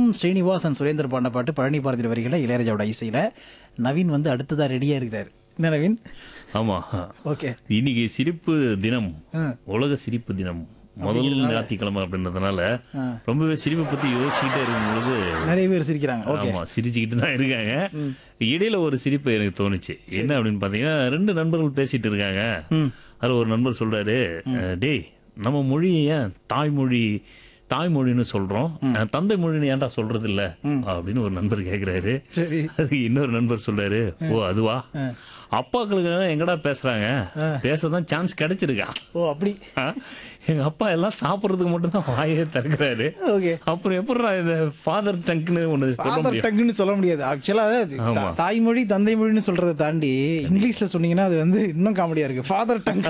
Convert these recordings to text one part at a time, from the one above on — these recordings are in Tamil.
விஸ்வநாதம் ஸ்ரீனிவாசன் சுரேந்தர் பாண்ட பாட்டு பழனி பாரதி வரிகளை இளையராஜாவோட இசையில நவீன் வந்து அடுத்ததா ரெடியா இருக்கிறாரு என்ன நவீன் ஆமா ஓகே இன்னைக்கு சிரிப்பு தினம் ஆ. உலக சிரிப்பு தினம் முதல் ஞாயிற்றுக்கிழமை அப்படின்றதுனால ரொம்பவே சிரிப்பை பத்தி யோசிச்சுக்கிட்டே இருக்கும் பொழுது நிறைய பேர் சிரிக்கிறாங்க ஓகே ஆமா சிரிச்சுக்கிட்டு தான் இருக்காங்க இடையில ஒரு சிரிப்பு எனக்கு தோணுச்சு என்ன அப்படின்னு பாத்தீங்கன்னா ரெண்டு நண்பர்கள் பேசிட்டு இருக்காங்க அதுல ஒரு நண்பர் சொல்றாரு அஹ், டேய் நம்ம மொழி ஏன் தாய்மொழி தாய்மொழின்னு சொல்றோம் அஹ், தந்தை மொழின்னு ஏன்டா சொல்றது இல்ல அப்படின்னு ஒரு நண்பர் கேக்குறாரு சரி அதுக்கு இன்னொரு நண்பர் சொல்றாரு ஓ அதுவா அப்பாக்களுக்கு எங்கடா பேசுறாங்க பேசதான் சான்ஸ் கிடைச்சிருக்கா ஓ அப்படி ஆ? எங்க அப்பா எல்லாம் சாப்பிடுறதுக்கு மட்டும் தான் வாயே திறக்கிறாரு ஓகே அப்புறம் எப்படிடா இந்த ஃபாதர் டங்க்னு ஒண்ணு சொல்ல ஃபாதர் முடியும் டங்குன்னு சொல்ல முடியாது ஆக்சுவலா ஆமா. தாய்மொழி தந்தை மொழின்னு சொல்றதை தாண்டி இங்கிலீஷ்ல சொன்னீங்கன்னா அது வந்து இன்னும் காமெடியா இருக்கு ஃபாதர் டங்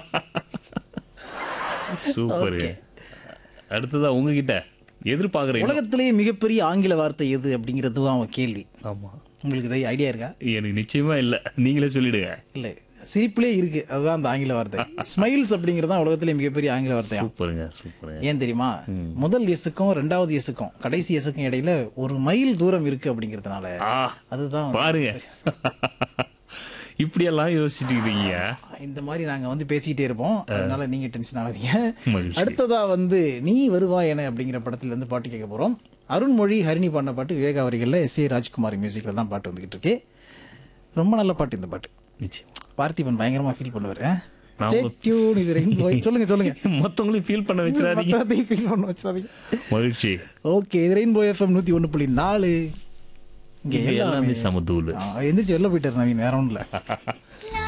சூப்பர் அடுத்ததா உங்ககிட்ட எதிர்பார்க்கறீங்க உலகத்திலேயே மிகப்பெரிய ஆங்கில வார்த்தை எது அப்படிங்கிறது தான் அவன் கேள்வி ஆமா உங்களுக்கு இதை ஐடியா இருக்கா எனக்கு நிச்சயமா இல்ல நீங்களே சொல்லிடுங்க இல்ல சிரிப்பிலே இருக்கு அதுதான் அந்த ஆங்கில வார்த்தை ஸ்மைல்ஸ் அப்படிங்கிறது தான் உலகத்திலேயே மிகப்பெரிய ஆங்கில வார்த்தையா சூப்பருங்க சூப்பருங்க ஏன் தெரியுமா முதல் எசுக்கும் ரெண்டாவது எசுக்கும் கடைசி எசுக்கும் இடையில ஒரு மைல் தூரம் இருக்கு அப்படிங்கிறதுனால ஆ அதுதான் வந்து- பாருங்க இப்படியெல்லாம் யோசிச்சுட்டு இருக்கீங்க இந்த மாதிரி நாங்க வந்து பேசிக்கிட்டே இருப்போம் அதனால நீங்க டென்ஷன் ஆகாதீங்க மகிழ்ச்சி. அடுத்ததா வந்து நீ வருவாய் என அப்படிங்கிற படத்துல இருந்து பாட்டு கேட்க போறோம் அருண்மொழி ஹரிணி பாடின பாட்டு விவேகா வரிகள்ல எஸ் ஏ ராஜ்குமார் மியூசிக்ல தான் பாட்டு வந்துகிட்டு இருக்கு ரொம்ப நல்ல பாட்டு இந்த பாட்டு நிச்சயம் பார்த்திபன் பயங்கரமா ஃபீல் பண்ணுவாரு நாம- Stay tuned, இது ரெயின்போ சொல்லுங்க சொல்லுங்க மொத்தவங்களையும் ஃபீல் பண்ண வச்சிடாதீங்க மத்ததையும் feel பண்ண வச்சிடாதீங்க மகிழ்ச்சி ஓகே இது ரெயின்போ எஃப்எம் நூத்தி ஒண்ணு புள்ளி நாலு இங்க இங்க எல்லாமே எல்லாமே சமதூள் ஆ, எந்திரிச்சு வெளில போயிட்டாரு நவீன் வேற ஒண்ணும் இல்ல